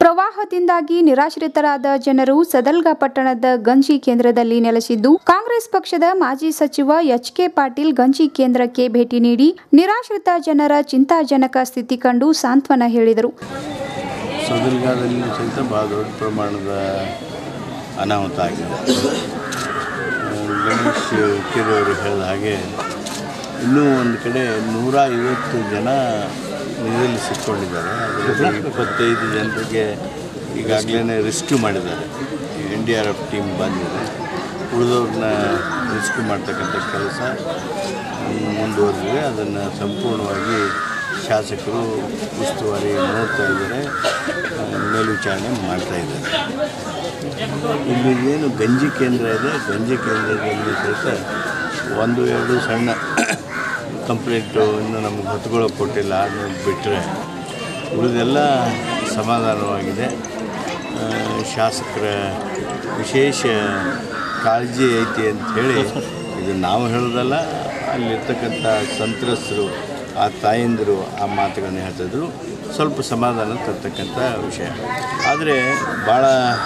ಪ್ರವಾಹದಿಂದಾಗಿ ನಿರಾಶ್ರಿತರಾದ ಜನರು ಸದಲ್ಗ ಪಟ್ಟಣದ ಗಂಜಿ ಕೇಂದ್ರದಲ್ಲಿ ನೆಲೆಸಿದ್ದು ಕಾಂಗ್ರೆಸ್ ಪಕ್ಷದ ಮಾಜಿ ಸಚಿವ ಎಚ್ ಕೆ ಪಾಟೀಲ್ ಗಂಜಿ ಕೇಂದ್ರಕ್ಕೆ ಭೇಟಿ ನೀಡಿ ನಿರಾಶ್ರಿತ ಜನರ ಚಿಂತಾಜನಕ ಸ್ಥಿತಿ ಕಂಡು ಸಾಂತ್ವನ ಹೇಳಿದರು ಸದಲ್ಗಾದಲ್ಲಿ ಸಹಿತ ಭಾಳ ದೊಡ್ಡ ಪ್ರಮಾಣದ ಅನಾಹುತ ಆಗಿದೆ ಆ, ಗಣೇಶ್ ಕಿರಿಯವರು ಹೇಳಿದ ಹಾಗೆ ಇನ್ನೂ ಒಂದು ಕಡೆ ನೂರ ಐವತ್ತು ಜನ ನೀರಲ್ಲಿ ಸಿಕ್ಕೊಂಡಿದ್ದಾರೆ ಅದರಲ್ಲಿ ಇಪ್ಪತ್ತೈದು ಜನರಿಗೆ ಈಗಾಗಲೇ ರೆಸ್ಕ್ಯೂ ಮಾಡಿದ್ದಾರೆ N D R F team ಬಂದಿದೆ ಉಳಿದವ್ರನ್ನ ರೆಸ್ಕ್ಯೂ ಮಾಡ್ತಕ್ಕಂಥ ಕೆಲಸ ಮುಂದುವರೆದಿದೆ ಅದನ್ನು ಸಂಪೂರ್ಣವಾಗಿ ಶಾಸಕರು ಉಸ್ತುವಾರಿ ನೋಡ್ತಾ ಇದ್ದಾರೆ ಆ, ಮೇಲ್ವಿಚಾರಣೆ ಮಾಡ್ತಾ ಇದ್ದಾರೆ ಇಲ್ಲಿ ಏನು ಗಂಜಿ ಕೇಂದ್ರ ಇದೆ ಗಂಜಿ ಕೇಂದ್ರದಲ್ಲಿ ಸಹಿತ ಒಂದು ಎರಡು ಸಣ್ಣ ಕಂಪ್ಲೇಂಟು ಇನ್ನು ನಮಗೆ ಹೊತ್ತುಕೊಳ್ಳೋಕೆ ಕೊಟ್ಟಿಲ್ಲ ಅನ್ನೋದು ಬಿಟ್ಟರೆ ಉಳಿದೆಲ್ಲ ಸಮಾಧಾನವಾಗಿದೆ ಆ, ಶಾಸಕರ ವಿಶೇಷ ಕಾಳಜಿ ಐತಿ ಅಂಥೇಳಿ ಇದು ನಾವು ಹೇಳೋದಲ್ಲ ಅಲ್ಲಿರ್ತಕ್ಕಂಥ ಸಂತ್ರಸ್ತರು ಆ ತಾಯಂದಿರು ಆ ಮಾತುಗಳನ್ನ ಹೇಳ್ತಿದ್ರು ಸ್ವಲ್ಪ ಸಮಾಧಾನ ತರ್ತಕ್ಕಂಥ ವಿಷಯ ಆದರೆ ಭಾಳ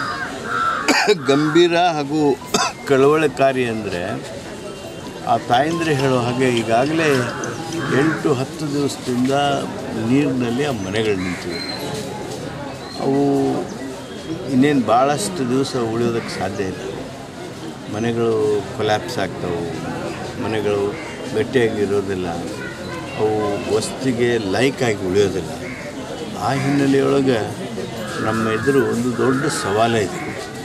ಗಂಭೀರ ಹಾಗೂ ಕಳವಳಕಾರಿ ಅಂದರೆ ಆ ತಾಯಂದ್ರೆ ಹೇಳೋ ಹಾಗೆ ಈಗಾಗಲೇ ಎಂಟು ಹತ್ತು ದಿವಸದಿಂದ ನೀರಿನಲ್ಲಿ ಆ ಮನೆಗಳು ನಿಂತಿವೆ ಅವು ಇನ್ನೇನು ಭಾಳಷ್ಟು ದಿವಸ ಉಳಿಯೋದಕ್ಕೆ ಸಾಧ್ಯ ಇಲ್ಲ ಮನೆಗಳು ಕೊಲ್ಯಾಪ್ಸ್ ಆಗ್ತವೆ ಮನೆಗಳು ಗಟ್ಟಿಯಾಗಿರೋದಿಲ್ಲ ಅವು ವಸ್ತಿಗೆ ಲೈಕಾಗಿ ಉಳಿಯೋದಿಲ್ಲ ಆ ಹಿನ್ನೆಲೆಯೊಳಗೆ ನಮ್ಮ ಎದುರು ಒಂದು ದೊಡ್ಡ ಸವಾಲೇ ಇದೆ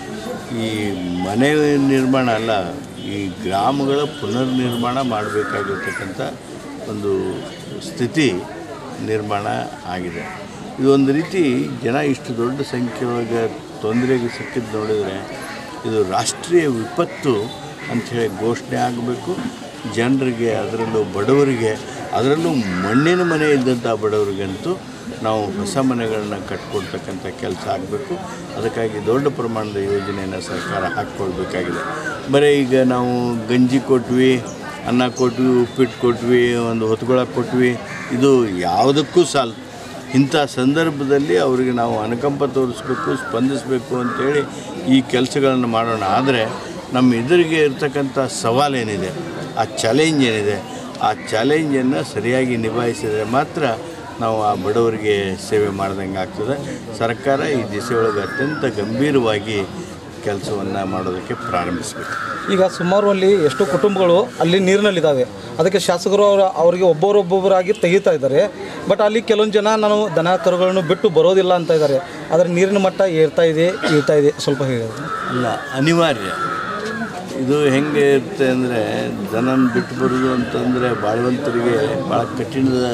ಈ ಮನೆ ನಿರ್ಮಾಣ ಅಲ್ಲ ಈ ಗ್ರಾಮಗಳ ಪುನರ್ನಿರ್ಮಾಣ ಮಾಡಬೇಕಾಗಿರ್ತಕ್ಕಂಥ ಒಂದು ಸ್ಥಿತಿ ನಿರ್ಮಾಣ ಆಗಿದೆ ಇದು ಒಂದು ರೀತಿ ಜನ ಇಷ್ಟು ದೊಡ್ಡ ಸಂಖ್ಯೆಯೊಳಗೆ ತೊಂದರೆಗೆ ಸಿಕ್ಕಿದ್ದು ನೋಡಿದರೆ ಇದು ರಾಷ್ಟ್ರೀಯ ವಿಪತ್ತು ಅಂಥೇಳಿ ಘೋಷಣೆ ಆಗಬೇಕು ಜನರಿಗೆ ಅದರಲ್ಲೂ ಬಡವರಿಗೆ ಅದರಲ್ಲೂ ಮಣ್ಣಿನ ಮನೆ ಇದ್ದಂಥ ಬಡವರಿಗಂತೂ ನಾವು ಹೊಸ ಮನೆಗಳನ್ನ ಕಟ್ಕೊಡ್ತಕ್ಕಂಥ ಕೆಲಸ ಆಗಬೇಕು ಅದಕ್ಕಾಗಿ ದೊಡ್ಡ ಪ್ರಮಾಣದ ಯೋಜನೆಯನ್ನು ಸರ್ಕಾರ ಹಾಕ್ಕೊಳ್ಬೇಕಾಗಿದೆ ಬರೀ ಈಗ ನಾವು ಗಂಜಿ ಕೊಟ್ವಿ ಅನ್ನ ಕೊಟ್ವಿ ಉಪ್ಪಿಟ್ಟು ಕೊಟ್ವಿ ಒಂದು ಹೊತ್ಕೊಳಕ್ಕೆ ಕೊಟ್ವಿ ಇದು ಯಾವುದಕ್ಕೂ ಸಾಲ ಇಂಥ ಸಂದರ್ಭದಲ್ಲಿ ಅವರಿಗೆ ನಾವು ಅನುಕಂಪ ತೋರಿಸ್ಬೇಕು ಸ್ಪಂದಿಸಬೇಕು ಅಂತೇಳಿ ಈ ಕೆಲಸಗಳನ್ನು ಮಾಡೋಣ ಆದರೆ ನಮ್ಮ ಎದುರಿಗೆ ಇರ್ತಕ್ಕಂಥ ಸವಾಲೇನಿದೆ ಆ ಚಾಲೆಂಜ್ ಏನಿದೆ ಆ ಚಾಲೆಂಜನ್ನು ಸರಿಯಾಗಿ ನಿಭಾಯಿಸಿದರೆ ಮಾತ್ರ ನಾವು ಆ ಬಡವರಿಗೆ ಸೇವೆ ಮಾಡ್ದಂಗೆ ಆಗ್ತದೆ ಸರ್ಕಾರ ಈ ದಿಸೆಯೊಳಗೆ ಅತ್ಯಂತ ಗಂಭೀರವಾಗಿ ಕೆಲಸವನ್ನು ಮಾಡೋದಕ್ಕೆ ಪ್ರಾರಂಭಿಸಬೇಕು ಈಗ ಸುಮಾರು ಅಲ್ಲಿ ಎಷ್ಟೋ ಕುಟುಂಬಗಳು ಅಲ್ಲಿ ನೀರಿನಲ್ಲಿದ್ದಾವೆ ಅದಕ್ಕೆ ಶಾಸಕರು ಅವರ ಅವರಿಗೆ ಒಬ್ಬರೊಬ್ಬೊಬ್ಬರಾಗಿ ತೆಗಿತಾ ಇದ್ದಾರೆ ಬಟ್ ಅಲ್ಲಿ ಕೆಲವೊಂದು ಜನ ನಾನು ದನ ಕರುಗಳನ್ನು ಬಿಟ್ಟು ಬರೋದಿಲ್ಲ ಅಂತ ಇದ್ದಾರೆ ಆದರೆ ನೀರಿನ ಮಟ್ಟ ಏರ್ತಾ ಇದೆ ಇಳ್ತಾ ಇದೆ ಸ್ವಲ್ಪ ಹೇಳಿದ್ರು ಅಲ್ಲ ಅನಿವಾರ್ಯ ಇದು ಹೆಂಗೆ ಇರುತ್ತೆ ಅಂದರೆ ದನನ ಬಿಟ್ಟು ಬರೋದು ಅಂತಂದರೆ ಬಾಳ್ವಂತರಿಗೆ ಭಾಳ ಕಠಿಣದ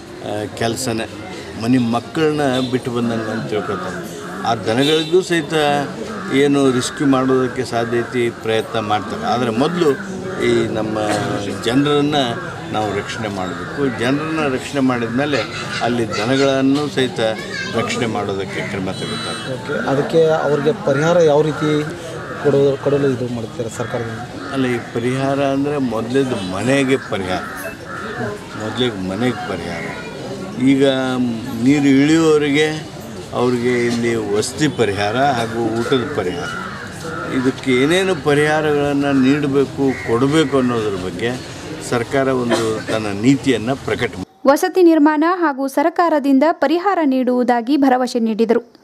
ಕೆಲಸನೇ ಮನೆ ಮಕ್ಕಳನ್ನ ಬಿಟ್ಟು ಬಂದಂಗೆ ಅಂತ ತಿಳ್ಕೊತಾರೆ ಆ ದನಗಳಿಗೂ ಸಹಿತ ಏನು ರಿಸ್ಕ್ಯೂ ಮಾಡೋದಕ್ಕೆ ಸಾಧ್ಯತೆ ಪ್ರಯತ್ನ ಮಾಡ್ತಾರೆ ಆದರೆ ಮೊದಲು ಈ ನಮ್ಮ ಜನರನ್ನು ನಾವು ರಕ್ಷಣೆ ಮಾಡಬೇಕು ಜನರನ್ನು ರಕ್ಷಣೆ ಮಾಡಿದ ಮೇಲೆ ಅಲ್ಲಿ ದನಗಳನ್ನು ಸಹಿತ ರಕ್ಷಣೆ ಮಾಡೋದಕ್ಕೆ ಕ್ರಮ ತೆಗೆದುತ್ತಾರೆ ಓಕೆ ಅದಕ್ಕೆ ಅವ್ರಿಗೆ ಪರಿಹಾರ ಯಾವ ರೀತಿ ಕೊಡೋ ಕೊಡಲು ಇದು ಮಾಡ್ತಾರೆ ಸರ್ಕಾರದಿಂದ ಅಲ್ಲ ಈ ಪರಿಹಾರ ಅಂದರೆ ಮೊದಲೇದು ಮನೆಗೆ ಪರಿಹಾರ ಮೊದಲಿಗೆ ಮನೆಗೆ ಪರಿಹಾರ ಈಗ ನೀರು ಇಳಿಯುವವರಿಗೆ ಅವ್ರಿಗೆ ಇಲ್ಲಿ ವಸತಿ ಪರಿಹಾರ ಹಾಗೂ ಊಟದ ಪರಿಹಾರ ಇದಕ್ಕೆ ಏನೇನು ಪರಿಹಾರಗಳನ್ನು ನೀಡಬೇಕು ಕೊಡಬೇಕು ಅನ್ನೋದ್ರ ಬಗ್ಗೆ ಸರ್ಕಾರ ಒಂದು ತನ್ನ ನೀತಿಯನ್ನು ಪ್ರಕಟ ವಸತಿ ನಿರ್ಮಾಣ ಹಾಗೂ ಸರ್ಕಾರದಿಂದ ಪರಿಹಾರ ನೀಡುವುದಾಗಿ ಭರವಸೆ ನೀಡಿದರು